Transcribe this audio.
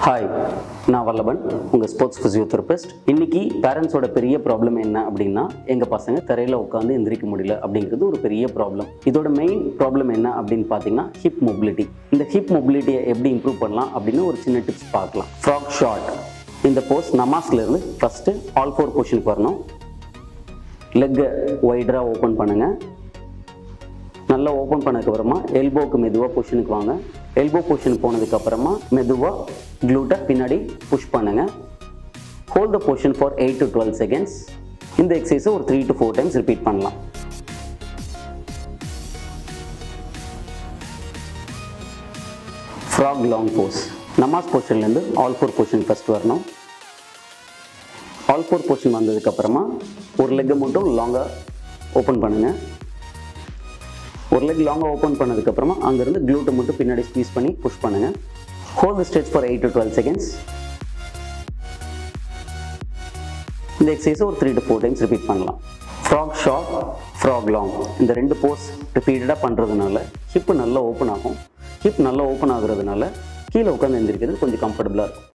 hi நான் வல்லபன் உங்கள் sports physiotherapist இன்னைக்கு பேரண்ட்ஸோட பெரிய ப்ராப்ளம் என்ன அப்படின்னா எங்கள் பசங்க தரையில் உட்காந்து எந்திரிக்க முடியல அப்படிங்கிறது ஒரு பெரிய ப்ராப்ளம் இதோட மெயின் ப்ராப்ளம் என்ன அப்படின்னு பார்த்தீங்கன்னா ஹிப் மொபிலிட்டி இந்த ஹிப் மொபிலிட்டியை எப்படி இம்ப்ரூவ் பண்ணலாம் அப்படின்னு ஒரு சின்ன டிப்ஸ் பார்க்கலாம் ஃப்ராக் ஷாட் இந்த போஸ் நமாஸ்ல இருந்து ஃபஸ்ட்டு ஆல் ஃபோர் பொசிஷனுக்கு வரணும் லெக்கை ஒய்டராக ஓப்பன் பண்ணுங்கள் நல்லா ஓப்பன் பண்ணதுக்கப்புறமா எல்போக்கு மெதுவாக பொசிஷனுக்கு வாங்க எல்போ பொசிஷன் போனதுக்கப்புறமா மெதுவாக க்ளூட்டை பின்னாடி புஷ் பண்ணுங்க hold the position for eight to twelve seconds இந்த எக்ஸசைஸை ஒரு three to four times repeat பண்ணலாம் ஃப்ராக் லாங் போஸ் நமாஸ் பொசிஷன்லேருந்து ஆல் ஃபோர் பொசிஷன் ஃபஸ்ட் வரணும் ஆல் ஃபோர் பொசிஷன் வந்ததுக்கப்புறமா ஒரு லெக்கை மட்டும் லாங்காக ஓப்பன் பண்ணுங்கள் ஒரு லெக் லாங்காக ஓப்பன் பண்ணதுக்கப்புறமா அங்கேருந்து க்ளூட்டை மட்டும் பின்னாடி ஸ்க்வீஸ் பண்ணி புஷ் பண்ணுங்கள் hold the stage for eight to twelve seconds இந்த எக்ஸசைஸை ஒரு three to four times repeat பண்ணலாம் ஃப்ராக் ஷார்ட் ஃப்ராக் லாங் இந்த ரெண்டு போஸ் ரிப்பீட்டடாக பண்ணுறதுனால ஹிப்பு நல்லா ஓப்பன் ஆகும் ஹிப் நல்லா ஓப்பன் ஆகுறதுனால கீழே உட்காந்து எந்திரிக்கிறது கொஞ்சம் கம்ஃபர்டபுளாக இருக்கும்